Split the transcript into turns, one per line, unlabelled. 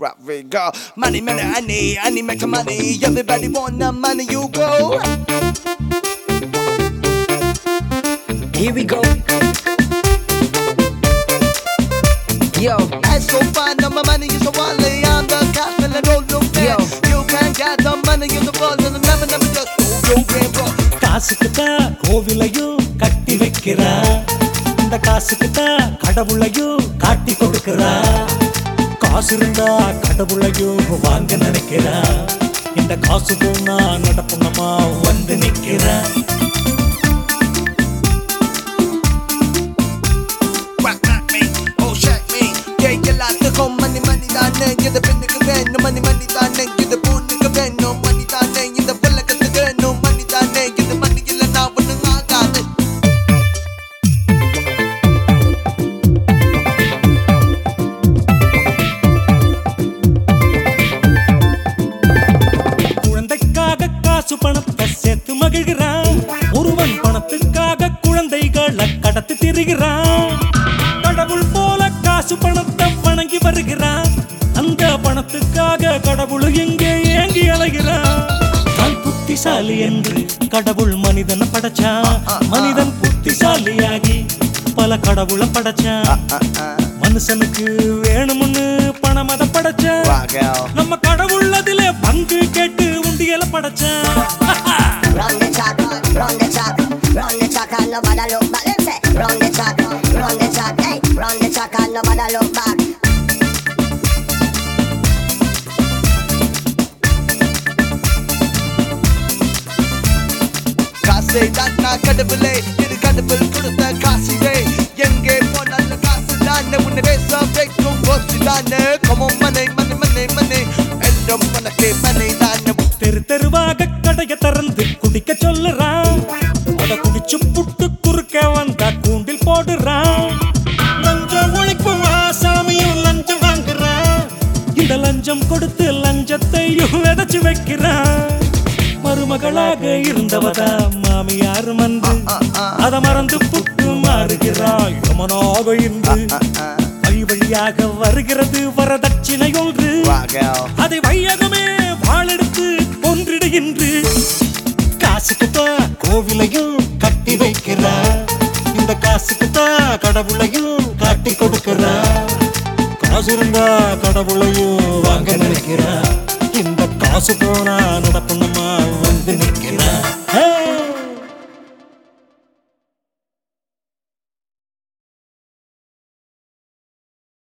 Right, we go. Money, money, I need, I need make money. Everybody want the money, you go.
Here we go. Yo,
I so fine, no, my money is a wallet. I'm the cash, man, I don't look
Yo.
back. You can't get the money in the world, and never, never just go, go, game, bro.
காசுக்கு தான் கோவிலையும் கட்டி வைக்கிறா இந்த காசுக்கு தான் கடவுளையும் காட்டி கொடுக்கிறா காசு இருந்தா கடவுளையும் வாங்க நினைக்கிறா இந்த காசு போனா நடப்புணமா வந்து நிக்கிறா
Rock, rock me, oh, shake me. Yeah, you like the home money, money, that name. You're the pinnacle, then, no money, money, that name. You're the poor nigga, then, no money, that name. You're the bullet, the gun, no money, that name. You're the money, you're the now, but the I got it.
குழந்தைக்காக காசு பணத்தை சேர்த்து மகிழ்கிறான் ஒருவன் பணத்துக்காக குழந்தைகளை கடத்தி திரிகிறான் கடவுள் போல காசு பணத்தை வணங்கி வருகிறான் அந்த பணத்துக்காக கடவுள் எங்கே ஏங்கி அலைகிறான் தான் புத்திசாலி என்று கடவுள் மனிதனை படைச்சான் மனிதன் புத்திசாலியாகி பல கடவுளை படைச்சான் மனுஷனுக்கு வேணும்னு பணம் அதை படைச்சான்
Rock out.
நம்ம கடவுள் அதிலே பங்கு கேட்டு உண்டியல படைச்சான்
Run the track, run the track, run the track and nobody look back. Them say, run the track, run the track, hey, run the track and nobody look back.
காசை தான் நான் கடவுளே இது கடவுள் கொடுத்த காசிலே எங்கே போனாலும் காசு தானே உன்னை பேச வைக்கும் போச்சு தானே கமம் மனை மனை மனை மனை என்றும் உனக்கு மனை தானே
தெரு தெருவாக கடைய திறந்து குடிக்க சொல்லுறான் அத குடிச்சு புட்டு குறுக்க வந்தா கூண்டில் போடுறான் லஞ்சம் ஒழிப்பு ஆசாமியும் லஞ்சம் வாங்குறான் இந்த லஞ்சம் கொடுத்து லஞ்சத்தையும் விதைச்சு வைக்கிறான் மருமகளாக இருந்தவதா மாமியார் மந்து அத மறந்து புட்டு மாறுகிறாள் யமனாக இன்று வழி வழியாக வருகிறது வரதட்சிணை ஒன்று
Rock out.
அதை வையகமே வாழெடுத்து ஒன்றிடுகின்று காசுக்கு தான் கோவிலையும் கட்டி வைக்கிறா இந்த காசுக்கு தான் கடவுளையும் காட்டி கொடுக்கிறா காசு இருந்தா கடவுளையும் வாங்க நினைக்கிறா இந்த காசு போனா நடப்புணமா வந்து நிற்கிறா